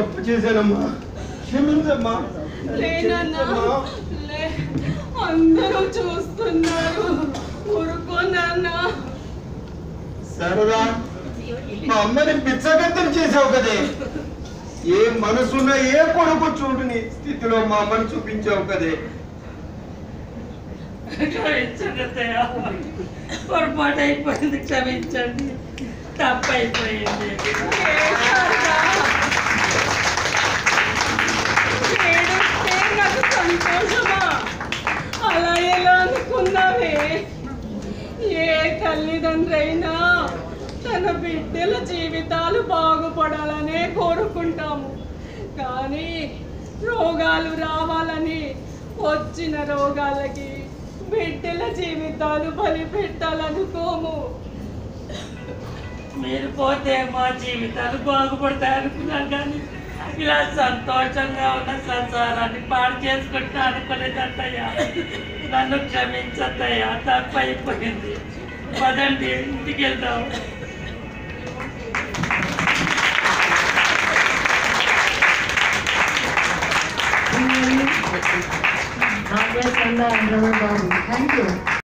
తప్పు చేశానమ్మా క్షమించమ్మా లేనన్నా క్షమించమ్మా. లే అందరూ చూస్తున్నారు ఊరుకోనన్నా సరదా మా అమ్మని పిచ్చగద్దం చేసావు కదే ఏ మనసున్న ఏ కొడుకు చూడని స్థితిలో మా అమ్మని చూపించావు కదే క్షమించండి అత్తయ్య పొరపాటు అయిపోయింది క్షమించండి తప్పు అయిపోయింది ఏడుస్తే నాకు సంతోషమా అలా ఎలా అనుకున్నావే ఏ తల్లిదండ్రైనా తన బిడ్డల జీవితాలు బాగుపడాలనే కోరుకుంటాము కానీ రోగాలు రావాలని వచ్చిన రోగాలకి బిడ్డల జీవితాలు బలిపెట్టాలనుకోము మీరు పోతే మా జీవితాలు బాగుపడతాయి అనుకున్నాం కానీ ఇలా సంతోషంగా ఉన్న సంసారాన్ని పాడు చేసుకుంటా అనుకోలేదత్తయ్య నన్ను క్షమించత్తయ్య తప్పు అయిపోయింది పదండి ఇంటికి వెళ్దాం ఆగ్రహంగా హైదరాబాద్ బాబు థ్యాంక్ యూ